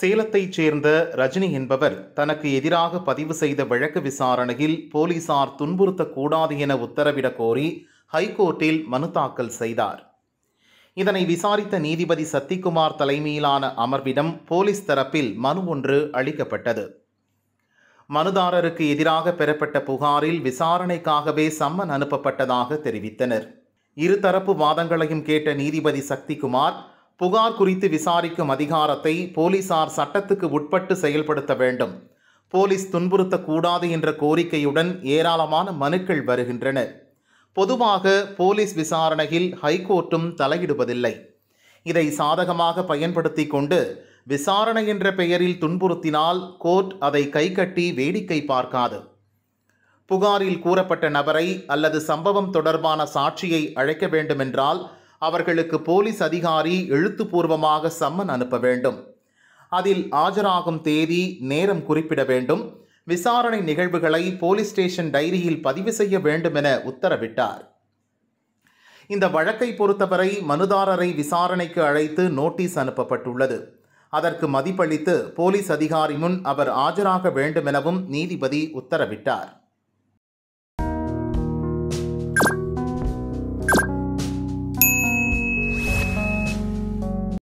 சேலத்தைச் சேர்ந்த ரஜினி என்பவர் தனக்கு எதிராக பதிவு செய்த வழக்கு விசாரணையில் போலீசார் துன்புறுத்தக்கூடாது என உத்தரவிடக் கோரி ஹைகோர்ட்டில் மனு தாக்கல் செய்தார் இதனை விசாரித்த நீதிபதி சத்திக்குமார் தலைமையிலான அமர்விடம் போலீஸ் தரப்பில் மனு ஒன்று அளிக்கப்பட்டது மனுதாரருக்கு எதிராக பெறப்பட்ட புகாரில் விசாரணைக்காகவே சம்மன் அனுப்பப்பட்டதாக தெரிவித்தனர் இருதரப்பு வாதங்களையும் கேட்ட நீதிபதி சக்திகுமார் புகார் குறித்து விசாரிக்கும் அதிகாரத்தை போலீசார் சட்டத்துக்கு உட்பட்டு செயல்படுத்த வேண்டும் போலீஸ் துன்புறுத்தக்கூடாது என்ற கோரிக்கையுடன் ஏராளமான மனுக்கள் வருகின்றன பொதுவாக போலீஸ் விசாரணையில் ஹைகோர்ட்டும் தலையிடுவதில்லை இதை சாதகமாக பயன்படுத்தி கொண்டு விசாரணை என்ற பெயரில் துன்புறுத்தினால் கோர்ட் அதை கைகட்டி வேடிக்கை பார்க்காது புகாரில் கூறப்பட்ட நபரை அல்லது சம்பவம் தொடர்பான சாட்சியை அழைக்க வேண்டுமென்றால் அவர்களுக்கு போலீஸ் அதிகாரி எழுத்துப்பூர்வமாக சம்மன் அனுப்ப வேண்டும் அதில் ஆஜராகும் தேதி நேரம் குறிப்பிட வேண்டும் விசாரணை நிகழ்வுகளை போலீஸ் ஸ்டேஷன் டைரியில் பதிவு செய்ய வேண்டும் என உத்தரவிட்டார் இந்த வழக்கை பொறுத்தவரை மனுதாரரை விசாரணைக்கு அழைத்து நோட்டீஸ் அனுப்பப்பட்டுள்ளது அதற்கு மதிப்பளித்து போலீஸ் அதிகாரி முன் அவர் ஆஜராக வேண்டும் எனவும் நீதிபதி உத்தரவிட்டார்